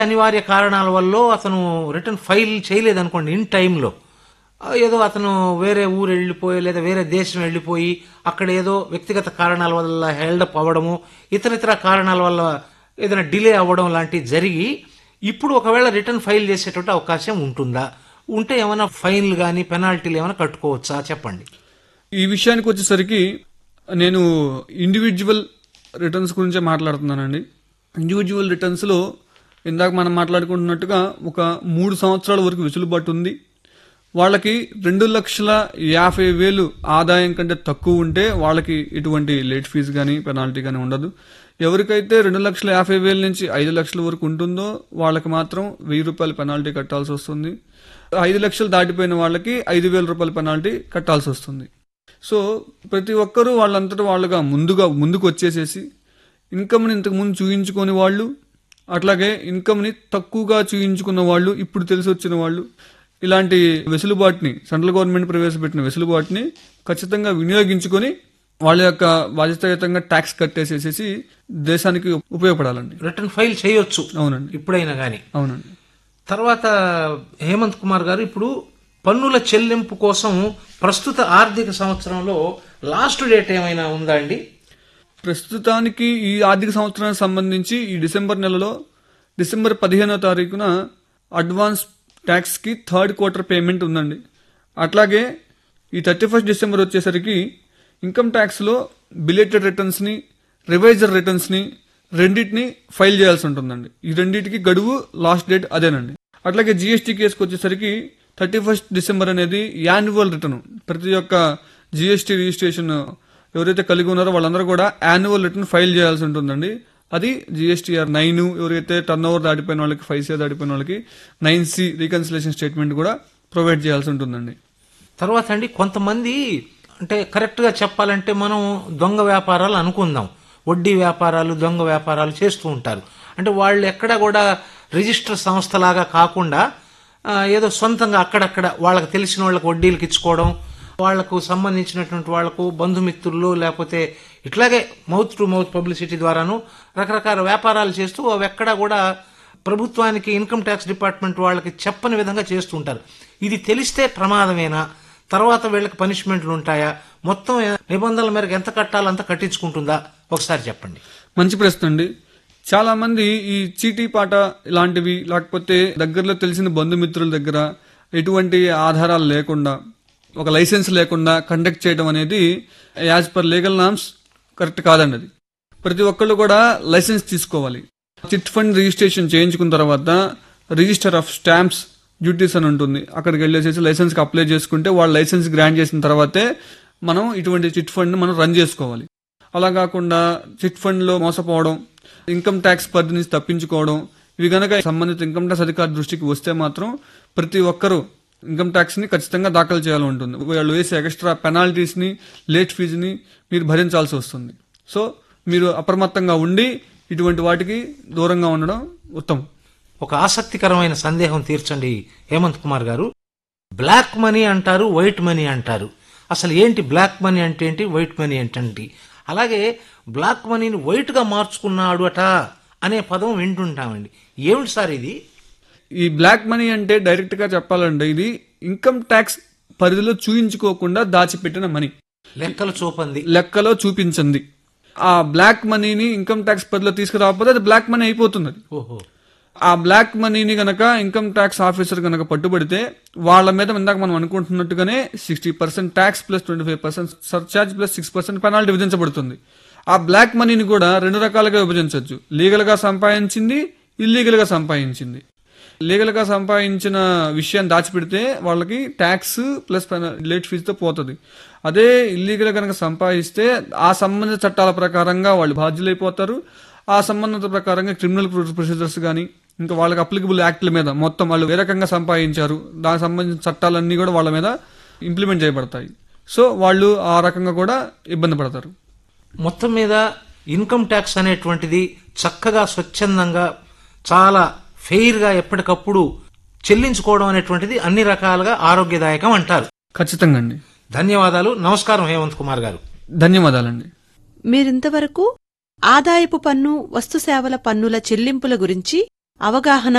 అనివార్య కారణాల వల్ల అతను రిటర్న్ ఫైల్ చేయలేదనుకోండి ఇన్ టైంలో ఏదో అతను వేరే ఊరు వెళ్ళిపోయి లేదా వేరే దేశం వెళ్ళిపోయి అక్కడ ఏదో వ్యక్తిగత కారణాల వల్ల హెల్డప్ అవ్వడము ఇతర ఇతర కారణాల వల్ల ఏదైనా డిలే అవ్వడం లాంటివి జరిగి ఇప్పుడు ఒకవేళ రిటర్న్ ఫైల్ చేసేటువంటి అవకాశం ఉంటుందా ఉంటే ఏమైనా ఫైన్లు కానీ పెనాల్టీలు ఏమైనా కట్టుకోవచ్చా చెప్పండి ఈ విషయానికి వచ్చేసరికి నేను ఇండివిజువల్ రిటర్న్స్ గురించే మాట్లాడుతున్నానండి ఇండివిజువల్ రిటర్న్స్లో ఇందాక మనం మాట్లాడుకుంటున్నట్టుగా ఒక మూడు సంవత్సరాల వరకు వెసులుబాటు ఉంది వాళ్ళకి రెండు లక్షల యాభై వేలు ఆదాయం కంటే తక్కువ ఉంటే వాళ్ళకి ఎటువంటి లేట్ ఫీజు కానీ పెనాల్టీ కానీ ఉండదు ఎవరికైతే రెండు లక్షల యాభై వేల నుంచి ఐదు లక్షల వరకు ఉంటుందో వాళ్ళకి మాత్రం వెయ్యి రూపాయల పెనాల్టీ కట్టాల్సి వస్తుంది ఐదు లక్షలు దాటిపోయిన వాళ్ళకి ఐదు వేల రూపాయల పెనాల్టీ కట్టాల్సి వస్తుంది సో ప్రతి ఒక్కరూ వాళ్ళంతటా వాళ్ళుగా ముందుగా ముందుకు వచ్చేసేసి ఇన్కమ్ని ఇంతకు ముందు చూయించుకొని వాళ్ళు అట్లాగే ఇన్కమ్ని తక్కువగా చూయించుకున్న వాళ్ళు ఇప్పుడు తెలిసి వచ్చిన వాళ్ళు ఇలాంటి వెసులుబాటుని సెంట్రల్ గవర్నమెంట్ ప్రవేశపెట్టిన వెసులుబాటుని ఖచ్చితంగా వినియోగించుకొని వాళ్ళ యొక్క బాధ్యతాయుతంగా ట్యాక్స్ కట్టేసేసేసి దేశానికి ఉపయోగపడాలండి రిటర్న్ ఫైల్ చేయొచ్చు అవునండి ఇప్పుడైనా కానీ అవునండి తర్వాత హేమంత్ కుమార్ గారు ఇప్పుడు పన్నుల చెల్లింపు కోసం ప్రస్తుత ఆర్థిక సంవత్సరంలో లాస్ట్ డేట్ ఏమైనా ఉందా అండి ప్రస్తుతానికి ఈ ఆర్థిక సంవత్సరానికి సంబంధించి ఈ డిసెంబర్ నెలలో డిసెంబర్ పదిహేనో తారీఖున అడ్వాన్స్ ట్యాక్స్కి థర్డ్ క్వార్టర్ పేమెంట్ ఉందండి అట్లాగే ఈ థర్టీ ఫస్ట్ డిసెంబర్ వచ్చేసరికి ఇన్కమ్ ట్యాక్స్లో బిలేటెడ్ రిటర్న్స్ని రివైజర్ రిటర్న్స్ని రెండింటిని ఫైల్ చేయాల్సి ఉంటుందండి ఈ రెండింటికి గడువు లాస్ట్ డేట్ అదేనండి అట్లాగే జిఎస్టీ కేసుకు వచ్చేసరికి థర్టీ ఫస్ట్ డిసెంబర్ అనేది యాన్యువల్ రిటర్న్ ప్రతి ఒక్క జిఎస్టీ రిజిస్ట్రేషన్ ఎవరైతే కలిగి ఉన్నారో వాళ్ళందరూ కూడా యాన్యువల్ రిటర్న్ ఫైల్ చేయాల్సి ఉంటుందండి అది జిఎస్టీఆర్ నైన్ ఎవరైతే టర్న్ ఓవర్ దాటిపోయిన వాళ్ళకి ఫైవ్ సి దాటిపోయిన వాళ్ళకి నైన్ సి రీకన్సిలేషన్ స్టేట్మెంట్ కూడా ప్రొవైడ్ చేయాల్సి ఉంటుందండి తర్వాత అండి కొంతమంది అంటే కరెక్ట్గా చెప్పాలంటే మనం దొంగ వ్యాపారాలు అనుకుందాం వడ్డీ వ్యాపారాలు దొంగ వ్యాపారాలు చేస్తూ ఉంటారు అంటే వాళ్ళు ఎక్కడ కూడా రిజిస్టర్ సంస్థలాగా కాకుండా ఆ, ఏదో సొంతంగా అక్కడక్కడ వాళ్ళకి తెలిసిన వాళ్ళకి వడ్డీలకు ఇచ్చుకోవడం వాళ్లకు సంబంధించినటువంటి వాళ్లకు బంధుమిత్రులు లేకపోతే ఇట్లాగే మౌత్ టు మౌత్ పబ్లిసిటీ ద్వారాను రకరకాల వ్యాపారాలు చేస్తూ అవి ఎక్కడా కూడా ప్రభుత్వానికి ఇన్కమ్ ట్యాక్స్ డిపార్ట్మెంట్ వాళ్ళకి చెప్పని విధంగా చేస్తూ ఉంటారు ఇది తెలిస్తే ప్రమాదమేనా తర్వాత వీళ్ళకి పనిష్మెంట్లు ఉంటాయా మొత్తం నిబంధనల మేరకు ఎంత కట్టాలో అంత కట్టించుకుంటుందా ఒకసారి చెప్పండి మంచి ప్రశ్న అండి చాలా మంది ఈ చీటీ పాట ఇలాంటివి లేకపోతే దగ్గరలో తెలిసిన బంధుమిత్రుల దగ్గర ఎటువంటి ఆధారాలు లేకుండా ఒక లైసెన్స్ లేకుండా కండక్ట్ చేయడం అనేది as per legal norms correct కాదండి అది ప్రతి ఒక్కళ్ళు కూడా లైసెన్స్ తీసుకోవాలి చిట్ ఫండ్ రిజిస్ట్రేషన్ చేయించుకున్న తర్వాత రిజిస్టర్ ఆఫ్ స్టాంప్స్ డ్యూటీస్ అని ఉంటుంది అక్కడికి వెళ్ళేసేసి లైసెన్స్కి అప్లై చేసుకుంటే వాళ్ళు లైసెన్స్ గ్రాంట్ చేసిన తర్వాతే మనం ఇటువంటి చిట్ ఫండ్ మనం రన్ చేసుకోవాలి అలా కాకుండా చిట్ ఫండ్ లో మోసపోవడం ఇన్కమ్ ట్యాక్స్ పరిధి నుంచి తప్పించుకోవడం ఇవి గనక సంబంధిత ఇన్కమ్ ట్యాక్స్ అధికారి దృష్టికి వస్తే మాత్రం ప్రతి ఒక్కరూ ఇన్కమ్ ట్యాక్స్ ని ఖచ్చితంగా దాఖలు చేయాలి ఉంటుంది వాళ్ళు వేసే ఎక్స్ట్రా పెనాల్టీస్ ని లేట్ ఫీజుని మీరు భరించాల్సి వస్తుంది సో మీరు అప్రమత్తంగా ఉండి ఇటువంటి వాటికి దూరంగా ఉండడం ఉత్తమం ఒక ఆసక్తికరమైన సందేహం తీర్చండి హేమంత్ కుమార్ గారు బ్లాక్ మనీ అంటారు వైట్ మనీ అంటారు అసలు ఏంటి బ్లాక్ మనీ అంటే ఏంటి వైట్ మనీ ఏంటంటి అలాగే బ్లాక్ మనీని వైట్ గా మార్చుకున్నాడు అట అనే పదం వింటుంటామండి ఏమిటి సార్ ఇది ఈ బ్లాక్ మనీ అంటే డైరెక్ట్ గా చెప్పాలంటే ఇది ఇన్కమ్ ట్యాక్స్ పరిధిలో చూయించుకోకుండా దాచిపెట్టిన మనీ లెక్కలు చూపంది లెక్కలో చూపించింది ఆ బ్లాక్ మనీని ఇన్కమ్ ట్యాక్స్ పరిధిలో తీసుకురాకపోతే అది బ్లాక్ మనీ అయిపోతుంది అది. ఓహో ఆ బ్లాక్ మనీని గనక ఇన్కమ్ ట్యాక్స్ ఆఫీసర్ గనక పట్టుబడితే వాళ్ళ మీద ఇందాక మనం అనుకుంటున్నట్టుగానే sixty percent tax plus twenty five percent surcharge plus six percent penalty విధించబడుతుంది ఆ బ్లాక్ మనీని కూడా రెండు రకాలుగా విభజించవచ్చు లీగల్ గా సంపాదించింది ఇల్లీగల్ గా సంపాదించింది లీగల్ గా సంపాదించిన విషయాన్ని దాచిపెడితే వాళ్ళకి ట్యాక్స్ ప్లస్ లేట్ ఫీజుతో పోతుంది అదే ఇల్లీగల్ కనుక సంపాదిస్తే ఆ సంబంధిత చట్టాల ప్రకారంగా వాళ్ళు బాధ్యులైపోతారు ఆ సంబంధిత ప్రకారంగా క్రిమినల్ ప్రొసీజర్స్ కానీ ఇంకా వాళ్ళకి అప్లికబుల్ యాక్ట్ల మీద మొత్తం వాళ్ళు ఏ రకంగా సంపాదించారు దానికి సంబంధించిన చట్టాలన్నీ కూడా వాళ్ళ మీద ఇంప్లిమెంట్ చేయబడతాయి సో వాళ్ళు ఆ రకంగా కూడా ఇబ్బంది పడతారు మొత్తం మీద ఇన్కమ్ ట్యాక్స్ అనేటువంటిది చక్కగా స్వచ్ఛందంగా చాలా ఫెయిర్గా ఎప్పటికప్పుడు చెల్లించుకోవడం అనేటువంటిది అన్ని రకాలుగా ఆరోగ్యదాయకం అంటారు ఖచ్చితంగా అండి ధన్యవాదాలు నమస్కారం హేమంత్ కుమార్ గారు ధన్యవాదాలండి మీరింతవరకు ఆదాయపు పన్ను వస్తు సేవల పన్నుల చెల్లింపుల గురించి అవగాహన